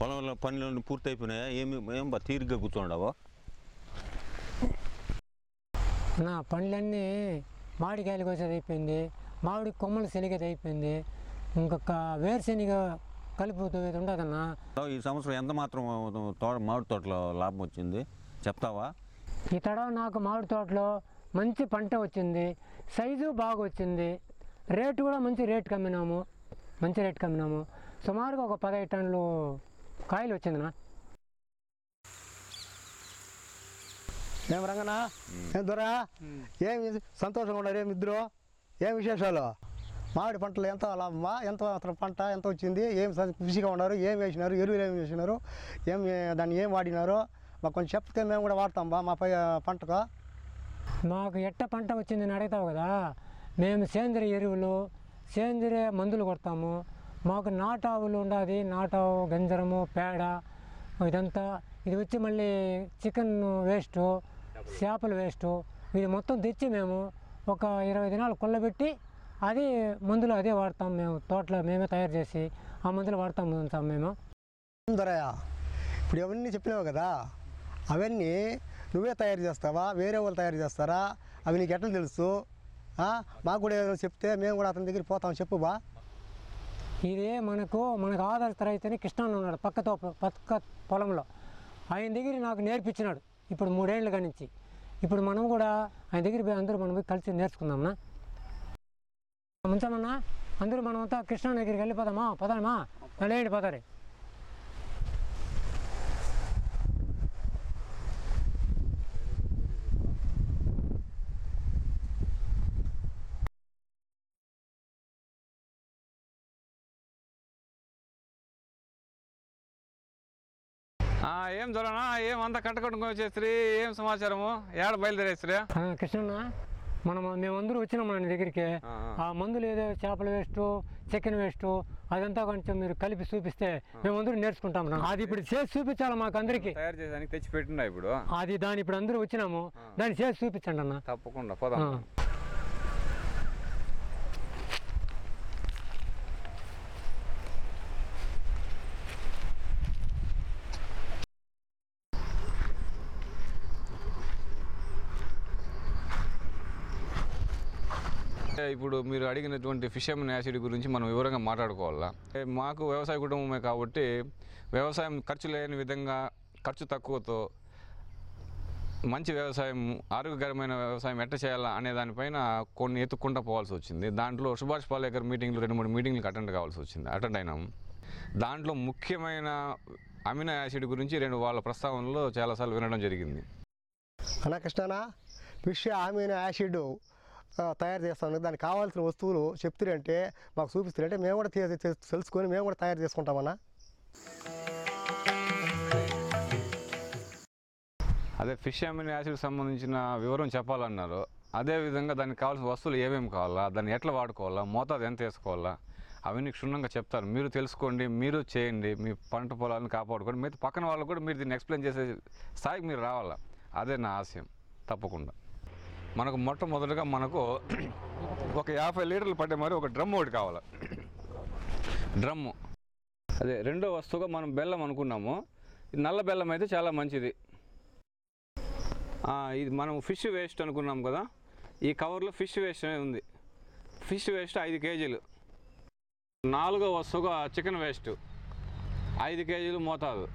పొలంలో పనులు పూర్తి అయిపోయినాయా ఏమి ఏం బా తీరిగ్గా కూర్చోండావా నా పండ్లన్నీ మామిడికాయలు కోసేది అయిపోయింది మామిడి కొమ్మలు సెలిగేది అయిపోయింది ఇంకొక వేరుశెనగ కలుపుతూ ఉండదన్నా ఈ సంవత్సరం ఎంత మాత్రం తోట మామిడి తోటలో లాభం వచ్చింది చెప్తావా ఈ తడవ నాకు మామిడి తోటలో మంచి పంట వచ్చింది సైజు బాగా వచ్చింది రేటు కూడా మంచి రేట్ కమ్మినాము మంచి రేట్ కమ్మినాము సుమారుగా ఒక పదహైదు టన్నులు కాయలు వచ్చిందినా ఏం రంగనా ఏం దొరా ఏమి సంతోషంగా ఉన్నారు ఏమి ఇద్దరు ఏం విశేషాలు మామిడి పంటలు ఎంత లాభమా ఎంత అసలు పంట ఎంత వచ్చింది ఏం స- ఖుషిగా ఉన్నారు ఏం వేసినారు ఎరువులు ఏం వేసినారు ఏం దాన్ని ఏం వాడినారు మాకు కొంచెం చెప్తే మేము కూడా వాడతాం బా మా పై పంటకు మాకు ఎట్ట పంట వచ్చిందని అడుగుతావు కదా మేము సేంద్రియ ఎరువులు సేంద్రియ మందులు కొడతాము మాకు నాటావులు ఉండాది నాటావు గంజరము పేడ ఇదంతా ఇది వచ్చి మళ్ళీ చికెన్ వేస్ట్ చేపల వేస్ట్ ఇది మొత్తం తెచ్చి మేము ఒక ఇరవై దినాలు కొల్లబెట్టి అది మందులు అదే వాడతాం మేము తోటలో మేమే తయారు చేసి ఆ మందులు వాడతాం ఉంటాం మేము దొరయా ఇప్పుడు అవన్నీ చెప్పినావు కదా అవన్నీ నువ్వే తయారు చేస్తావా వేరే వాళ్ళు తయారు చేస్తారా అవి నీకు ఎట్లా తెలుసు ఆ? మాకు కూడా ఏదైనా చెప్తే మేము కూడా అతని దగ్గరికి పోతాం చెప్పు బా ఇది మనకు మనకు ఆధారిత రైతుని కృష్ణాన్న ఉన్నాడు పక్కతో పక్క పొలంలో ఆయన దగ్గర నాకు నేర్పించినాడు ఇప్పుడు మూడేళ్ళ నుంచి ఇప్పుడు మనం కూడా ఆయన దగ్గర పోయి అందరూ మనం పోయి కలిసి నేర్చుకుందాంనా ముంచమన్నా అందరూ మనమంతా కృష్ణా దగ్గరికి వెళ్ళిపోదామా పదామా వెళ్ళేయండి పోతారు ఆ, ఏం దొరనా ఏం అంతా కట్టకట్టుకొని వచ్చేసి ఏం సమాచారము ఏడ బయలుదేరేసిరా కృష్ణన్న మనం మేమందరూ వచ్చినాం మన దగ్గరికి ఆ, ఆ మందులు ఏదో చేపల వేస్ట్ చికెన్ వేస్ట్ అదంతా కొంచెం మీరు కలిపి చూపిస్తే మేమందరూ నేర్చుకుంటాం రా. అది ఇప్పుడు చేసి చూపించాలి మాకు అందరికీ తయారు చేసానికి తెచ్చి పెట్టిండా ఇప్పుడు అది దాని ఇప్పుడు అందరూ వచ్చినాము దాన్ని చేసి చూపించండి అన్న తప్పకుండా పోదాం ఆ. ఏ, ఇప్పుడు మీరు అడిగినటువంటి ఫిషర్మన్ యాసిడ్ గురించి మనం వివరంగా మాట్లాడుకోవాలా ఏ, మాకు వ్యవసాయ కుటుంబమే కాబట్టి వ్యవసాయం ఖర్చు లేని విధంగా ఖర్చు తక్కువతో మంచి వ్యవసాయం ఆరోగ్యకరమైన వ్యవసాయం ఎట్ట చేయాలా అనే దానిపైన కొన్ని ఎత్తుక్కుంటా పోవాల్సి వచ్చింది దాంట్లో సుభాష్ పాలేకర్ మీటింగ్లు రెండు మూడు మీటింగ్లకు అటెండ్ కావాల్సి వచ్చింది అటెండ్ అయినాం దాంట్లో ముఖ్యమైన అమినో యాసిడ్ గురించి రెండు వాళ్ళ ప్రస్తావనలో చాలాసార్లు వినడం జరిగింది అన్నా కృష్ణనా ఫిష్ ఆమెన యాసిడ్ ఆ, తయారు చేస్తాను దానికి కావాల్సిన వస్తువులు చెప్తారంటే మాకు చూపిస్తారంటే మేము కూడా తీ- తీ- తెలుసుకొని మేము కూడా తయారు చేసుకుంటామన్నా అదే ఫిష్ అమినో యాసిడ్ సంబంధించిన వివరం చెప్పాలన్నారు అదే విధంగా దానికి కావాల్సిన వస్తువులు ఏమేమి కావాలా దాన్ని ఎట్లా వాడుకోవాలా మోతాదు ఎంత వేసుకోవాలా అవన్నీ క్షుణ్ణంగా చెప్తారు మీరు తెలుసుకోండి మీరు చేయండి మీ పంట పొలాలను కాపాడుకోండి మీరు పక్కన వాళ్ళు కూడా మీరు దీన్ని ఎక్స్ప్లెయిన్ చేసే స్థాయికి మీరు రావాలా అదే నా ఆశయం తప్పకుండా మనకు మొట్టమొదటిగా మనకు ఒక యాభై లీటర్లు పట్టే మరి ఒక డ్రమ్ ఒకటి కావాలి డ్రమ్ము అదే రెండో వస్తువుగా మనం బెల్లం అనుకున్నాము ఇది నల్ల బెల్లం అయితే చాలా మంచిది ఆ, ఇది మనం ఫిష్ వేస్ట్ అనుకున్నాం కదా ఈ కవర్లో ఫిష్ వేస్ట్ అనేది ఉంది ఫిష్ వేస్ట్ ఐదు కేజీలు నాలుగో వస్తువుగా చికెన్ వేస్ట్ ఐదు కేజీలు మోతాదు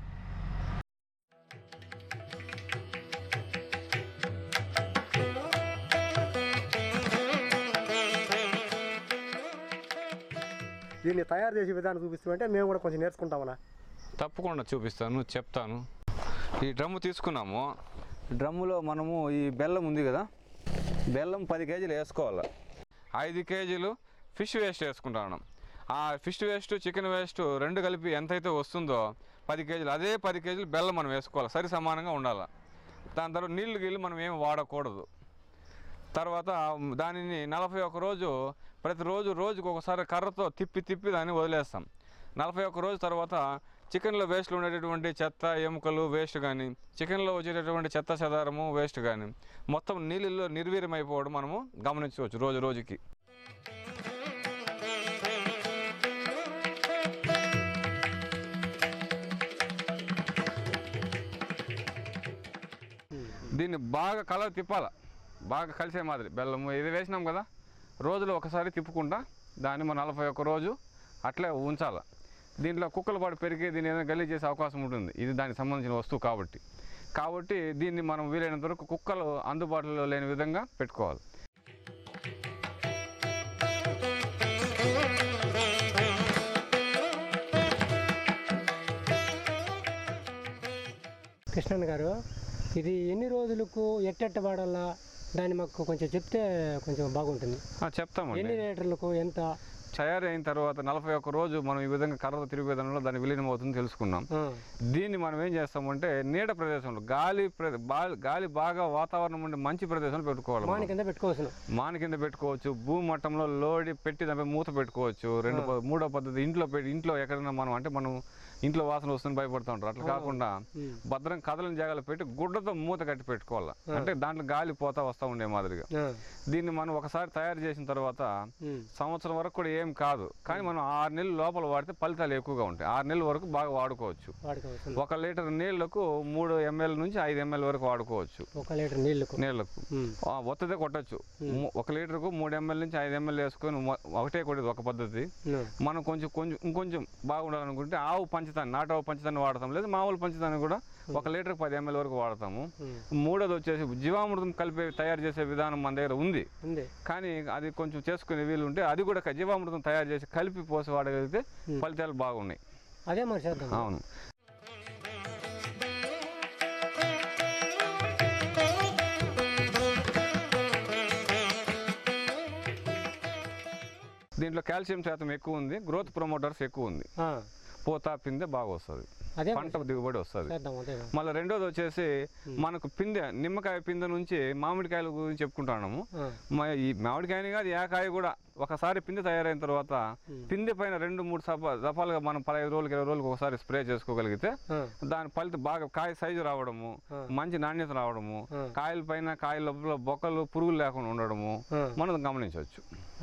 దీన్ని తయారు చేసే విధానం చూపిస్తామంటే మేము కూడా కొంచెం నేర్చుకుంటామన్నా తప్పకుండా చూపిస్తాను చెప్తాను ఈ డ్రమ్ము తీసుకున్నాము డ్రమ్ములో మనము ఈ బెల్లం ఉంది కదా బెల్లం పది కేజీలు వేసుకోవాలి ఐదు కేజీలు ఫిష్ వేస్ట్ వేసుకుంటాను ఆ ఫిష్ వేస్ట్ చికెన్ వేస్ట్ రెండు కలిపి ఎంతైతే వస్తుందో పది కేజీలు అదే పది కేజీలు బెల్లం మనం వేసుకోవాలి సరి సమానంగా ఉండాలి దాని తర్వాత నీళ్ళు గీళ్ళు మనం ఏమి వాడకూడదు తర్వాత దానిని నలభై ఒక్క రోజు ప్రతిరోజు రోజుకు ఒకసారి కర్రతో తిప్పి తిప్పి దాన్ని వదిలేస్తాం నలభై ఒక్క రోజు తర్వాత చికెన్లో వేస్ట్లో ఉండేటటువంటి చెత్త ఎముకలు వేస్ట్ కానీ చికెన్లో వచ్చేటటువంటి చెత్త చెదారము వేస్ట్ కానీ మొత్తం నీళ్ళల్లో నిర్వీర్యమైపోవడం మనము గమనించవచ్చు రోజు రోజుకి దీన్ని బాగా కలర్ తిప్పాల బాగా కలిసే మాదిరి బెల్లం ఇది వేసినాం కదా రోజులో ఒకసారి తిప్పుకుంటా దాన్ని మన నలభై ఒక్క రోజు అట్లే ఉంచాలి దీంట్లో కుక్కల పాటు పెరిగి దీన్ని ఏదైనా గలీజ్ చేసే అవకాశం ఉంటుంది ఇది దానికి సంబంధించిన వస్తువు కాబట్టి కాబట్టి దీన్ని మనం వీలైనంత వరకు కుక్కలు అందుబాటులో లేని విధంగా పెట్టుకోవాలి కృష్ణన్ గారు ఇది ఎన్ని రోజులకు ఎట్టెట్ట వాడాలా దాన్ని మాకు కొంచెం చెప్తే కొంచెం బాగుంటుంది ఆ, చెప్తామండి ఎన్ని లీటర్లకు ఎంత తయారైన తర్వాత నలభై ఒక్క రోజు మనం ఈ విధంగా కర్రతో తిరిగే విధానంలో దాని విలీనం అవుతుంది తెలుసుకున్నాం ఆ, దీన్ని మనం ఏం చేస్తామంటే నీడ ప్రదేశంలో గాలి ప్ర- బా- గాలి బాగా వాతావరణం ఉండే మంచి ప్రదేశంలో పెట్టుకోవాలి మనం. మాని కింద పెట్టుకోవచ్చును మాన కింద పెట్టుకోవచ్చు భూమి మట్టంలో లోడి పెట్టి దానిపై మూత పెట్టుకోవచ్చు రెండు ప- మూడో పద్ధతి ఇంట్లో పెట్టి ఇంట్లో ఎక్కడైనా మనం అంటే మనం ఇంట్లో వాసన వస్తుంది భయపడుతూ ఉంటారు అట్లా కాకుండా ఉమ్. భద్రం కదలని జాగాలో పెట్టి గుడ్డతో మూత కట్టి పెట్టుకోవాలి అంటే దాంట్లో గాలి పోతా వస్తూ ఉండే మాదిరిగా ఆ, దీన్ని మనం ఒకసారి తయారు చేసిన తర్వాత ఉమ్, సంవత్సరం వరకు కూడా ఏం కాదు కానీ మనం ఆరు నెలలు లోపల వాడితే ఫలితాలు ఎక్కువగా ఉంటాయి ఆరు నెలల వరకు బాగా వాడుకోవచ్చు వాడుకోవచ్చు ఒక లీటర్ నీళ్లకు మూడు ఎంఎల్ నుంచి ఐదు ఎంఎల్ వరకు వాడుకోవచ్చు ఒక లీటర్ నీళ్ళకు నీళ్లకు ఉమ్, ఆ, ఒత్తదే కొట్టచ్చు ము- ఒక లీటర్కు మూడు ఎంఎల్ నుంచి ఐదు ఎంఎల్ వేసుకొని మొ- ఒకటే కొట్టేది ఒక పద్ధతి ఉమ్, మనం కొంచెం కొంచెం ఇంకొంచెం బాగుండాలనుకుంటే ఆవు పంచదాన్ని నాటు ఆవు పంచదాన్ని వాడతాం లేదా మామూలు పంచదాన్ని కూడా ఒక లీటర్ పది ఎంఎల్ వరకు వాడతాము ఉమ్, మూడోది వచ్చేసి జీవామృతం కలిపి తయారు చేసే విధానం మన దగ్గర ఉంది ఉంది కానీ అది కొంచెం చేసుకునే వీలు ఉంటే అది కూడా క- జీవామృతం తయారు చేసి కలిపి పోసి వాడగలిగితే ఫలితాలు బాగున్నాయి అదే మరి చేద్దాం అవును దీంట్లో కాల్షియం శాతం ఎక్కువ ఉంది గ్రోత్ ప్రమోటర్స్ ఎక్కువ ఉంది ఆ, పూత పిందె బాగా వస్తుంది అదే మరి పంట దిగుబడి వస్తుంది చేద్దాం అదే మరి. మళ్ళీ రెండోది వచ్చేసి మనకు పిందె నిమ్మకాయ పిందె నుంచి మామిడికాయల గురించి చెప్పుకుంటున్నాము ఆ, మా ఈ మామిడికాయని కాదు ఏ కాయ కూడా ఒకసారి పిందె తయారైన తర్వాత పిందె పైన రెండు మూడు సప దఫాలుగా మనం పదహైదు రోజులకి ఇరవై రోజులకి ఒకసారి స్ప్రే చేసుకోగలిగితే ఆ, దాని ఫలితం బాగా కాయ సైజు రావడము ఆ. మంచి నాణ్యత రావడము ఆ. కాయల పైన కాయల లోపల బొక్కలు పురుగులు లేకుండా ఉండడము ఆ. మనం గమనించవచ్చు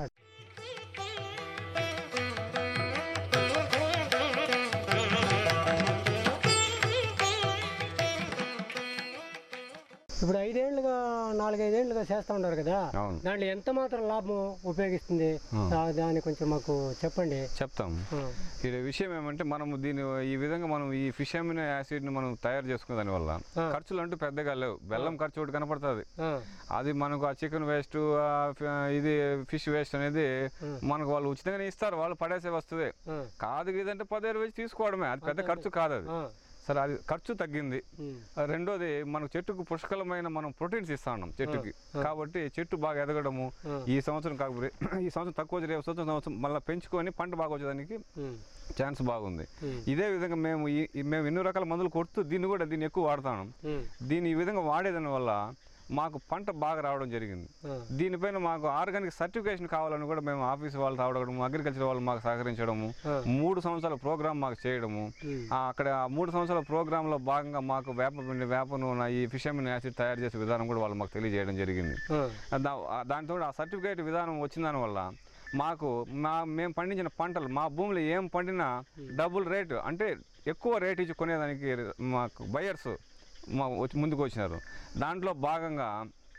ఇప్పుడు ఐదేళ్లుగా నాలుగైదేళ్లుగా చేస్తూ ఉన్నారు కదా అవును దాంట్లో ఎంత మాత్రం లాభం ఉపయోగిస్తుంది ఆ, దాన్ని కొంచెం మాకు చెప్పండి చెప్తాం ఆ, ఈ విషయం ఏమంటే మనం దీని ఈ విధంగా మనం ఈ ఫిష్ అమినో యాసిడ్ని మనం తయారు చేసుకునే దానివల్ల ఆ. ఖర్చులు అంటూ పెద్దగా లేవు బెల్లం ఖర్చు ఒకటి కనపడుతుంది ఆ, అది మనకు ఆ చికెన్ వేస్ట్ ఇది ఫిష్ వేస్ట్ అనేది మనకు వాళ్ళు ఉచితంగానే ఇస్తారు వాళ్ళు పడేసే వస్తువే ఆ, కాదు ఇదంటే పదిహేను వేసి తీసుకోవడమే అది పెద్ద ఖర్చు కాదు అది ఆ, సరే అది ఖర్చు తగ్గింది ఉమ్, ఆ రెండోది మనకు చెట్టుకు పుష్కలమైన మనం ప్రోటీన్స్ ఇస్తా ఉన్నాం చెట్టుకి కాబట్టి చెట్టు బాగా ఎదగడము ఆ. ఈ సంవత్సరం కాకపోతే ఈ సంవత్సరం తక్కువ వచ్చి రేపు సంవత్సరం సంవత్సరం మళ్ళీ పెంచుకొని పంట బాగా వచ్చేదానికి ఉమ్, ఛాన్స్ బాగుంది ఉమ్, ఇదే విధంగా మేము ఈ- ఈ- మేము ఎన్నో రకాల మందులు కొడుతూ దీన్ని కూడా దీన్ని ఎక్కువ వాడతాం ఉమ్, దీన్ని ఈ విధంగా వాడేదాని వల్ల మాకు పంట బాగా రావడం జరిగింది ఆ, దీనిపైన మాకు ఆర్గానిక్ సర్టిఫికేషన్ కావాలని కూడా మేము ఆఫీస్ వాళ్ళు రావడము అగ్రికల్చర్ వాళ్ళు మాకు సహకరించడము ఆ. మూడు సంవత్సరాల ప్రోగ్రామ్ మాకు చేయడము ఉమ్, ఆ, అక్కడ ఆ మూడు సంవత్సరాల ప్రోగ్రాంలో భాగంగా మాకు వేప పిండి వేప నూనె ఈ ఫిషమిన్ యాసిడ్ తయారు చేసే విధానం కూడా వాళ్ళు మాకు తెలియజేయడం జరిగింది ఆ, ఆ దా- ఆ దాంతో ఆ సర్టిఫికేట్ విధానం వచ్చిన దానివల్ల మాకు మా మేము పండించిన పంటలు మా భూమిలో ఏం పండినా డబుల్ రేటు అంటే ఎక్కువ రేట్ ఇచ్చి కొనేదానికి మాకు బయర్స్ మా వచ్చి ముందుకు వచ్చినారు దాంట్లో భాగంగా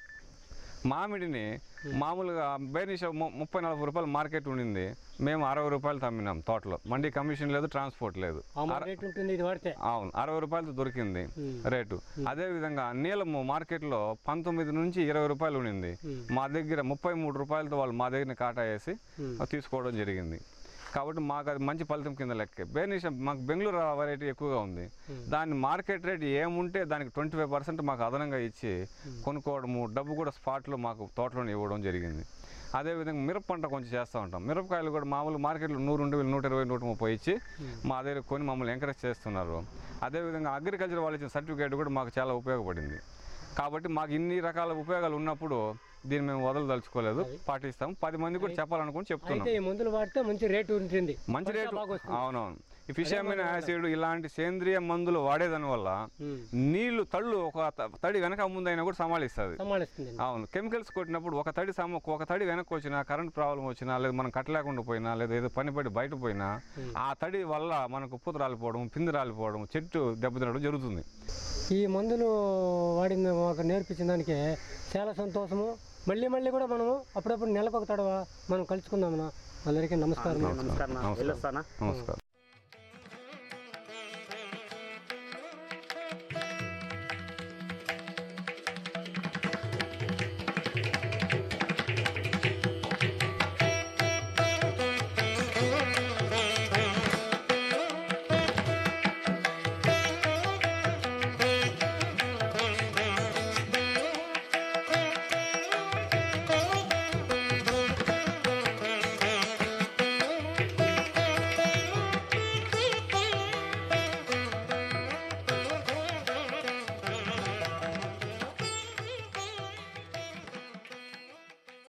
మామిడిని మామూలుగా బైనిష ముప్పై నలభై రూపాయలు మార్కెట్ ఉండింది మేము అరవై రూపాయలు తమ్మినాం తోటలో మండీ కమిషన్ లేదు ట్రాన్స్పోర్ట్ లేదు ఆ మా రేట్ ఉంటుంది ఇది వాడితే అవును అరవై రూపాయలతో దొరికింది ఉమ్, రేటు అదే విధంగా నీలము మార్కెట్లో పంతొమ్మిది నుంచి ఇరవై రూపాయలు ఉండింది ఉమ్, మా దగ్గర ముప్పై మూడు రూపాయలతో వాళ్ళు మా దగ్గర కాటా వేసి ఉమ్, తీసుకోవడం జరిగింది కాబట్టి మాకు అది మంచి ఫలితం కింద లెక్కే బేనిష మాకు బెంగళూరు వెరైటీ ఎక్కువగా ఉంది దాని మార్కెట్ రేట్ ఏముంటే దానికి ట్వంటీ ఫైవ్ పర్సెంట్ మాకు అదనంగా ఇచ్చి కొనుక్కోవడము డబ్బు కూడా స్పాట్లో మాకు తోటలోనే ఇవ్వడం జరిగింది అదేవిధంగా మిరప పంట కొంచెం చేస్తూ ఉంటాం మిరపకాయలు కూడా మామూలు మార్కెట్లో నూరు రెండు వేలు నూట ఇరవై నూట ముప్పై ఇచ్చి మా దగ్గర కొని మమ్మల్ని ఎంకరేజ్ చేస్తున్నారు అదేవిధంగా అగ్రికల్చర్ వాళ్ళు ఇచ్చిన సర్టిఫికేట్ కూడా మాకు చాలా ఉపయోగపడింది కాబట్టి మాకు ఇన్ని రకాల ఉపయోగాలు ఉన్నప్పుడు దీన్ని మేము వదలదలుచుకోలేదు పాటిస్తాం పది మంది కూడా చెప్పాలనుకుని చెప్తున్నాం అయితే ఈ మందులు వాడితే మంచి రేటు ఉంటుంది మంచి పంట రేటు బాగా వస్తుంది. అవునవును ఈ ఫిష్ అమినో యాసిడ్ ఇలాంటి సేంద్రియ మందులు వాడేదాని వల్ల నీళ్లు తళ్ళు ఒక త- తడి వెనక ముందైనా కూడా సమాలిస్తుంది సంభాళిస్తుంది అవును కెమికల్స్ కొట్టినప్పుడు ఒక తడి సమ ఒక తడి వెనక్కి వచ్చినా కరెంట్ ప్రాబ్లం వచ్చినా లేదా మనం కట్టలేకుండా పోయినా లేదా ఏదో పని పడి బయట పోయినా ఆ తడి వల్ల మనకు పూత రాలిపోవడం పిండి రాలిపోవడం చెట్టు దెబ్బతినడం జరుగుతుంది ఈ మందులు వాడింది మాకు నేర్పించిన దానికి చాలా సంతోషము మళ్ళీ మళ్ళీ కూడా మనము అప్పుడప్పుడు నెలకు ఒక తడవ మనం కలుసుకుందామన్నా అందరికీ నమస్కారం నమస్కారం నమస్కారం